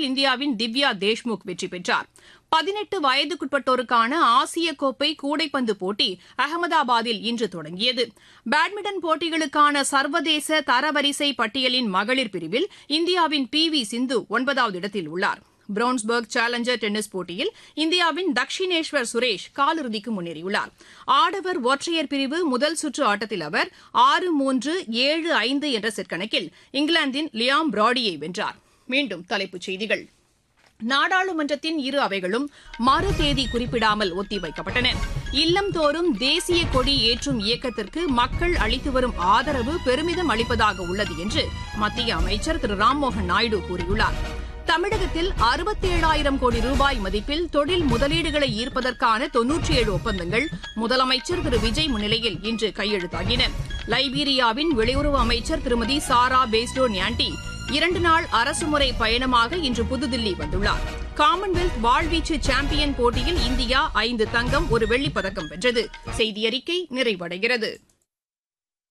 போட்டியில் இந்தியாவின் திவ்யா தேஷ்முக் வெற்றி பெற்றார் பதினெட்டு வயதுக்குட்பட்டோருக்கான ஆசிய கோப்பை கூடைப்பந்து போட்டி அகமதாபாத்தில் இன்று தொடங்கியது பேட்மிண்டன் போட்டிகளுக்கான சர்வதேச தரவரிசை பட்டியலின் மகளிர் பிரிவில் இந்தியாவின் பி வி சிந்து ஒன்பதாவது இடத்தில் உள்ளார் பிரவுன்ஸ்பர்க் சேலஞ்சர் டென்னிஸ் போட்டியில் இந்தியாவின் தக்ஷினேஸ்வர் சுரேஷ் காலிறுதிக்கு முன்னேறியுள்ளார் ஆடவர் ஒற்றையர் பிரிவு முதல் சுற்று ஆட்டத்தில் அவர் ஆறு மூன்று ஏழு ஐந்து என்ற செட் கணக்கில் இங்கிலாந்தின் லியாம் பிராடியை வென்றார் மீண்டும் தலைப்புச் செய்திகள் நாடாளுமன்றத்தின் இரு அவைகளும் மறு தேதி குறிப்பிடாமல் ஒத்திவைக்கப்பட்டன இல்லம்தோறும் தேசிய கொடி ஏற்றும் இயக்கத்திற்கு மக்கள் அளித்து வரும் ஆதரவு பெருமிதம் அளிப்பதாக உள்ளது என்று மத்திய அமைச்சர் திரு ராம்மோகன் நாயுடு கூறியுள்ளார் தமிழகத்தில் அறுபத்தேழாயிரம் கோடி ரூபாய் மதிப்பில் தொழில் முதலீடுகளை ஈர்ப்பதற்கான தொன்னூற்றி ஏழு ஒப்பந்தங்கள் முதலமைச்சர் திரு விஜய் முன்னிலையில் இன்று கையெழுத்தாகின லைபீரியாவின் வெளியுறவு அமைச்சர் திருமதி சாரா பேஸ்டோ நியாண்டி இரண்டு நாள் அரசுமுறை பயணமாக இன்று புதுதில்லி வந்துள்ளார் காமன்வெல்த் வாழ்வீச்சு சாம்பியன் போட்டியில் இந்தியா ஐந்து தங்கம் ஒரு வெள்ளிப் பதக்கம் வென்றது செய்தியறிக்கை நிறைவடைகிறது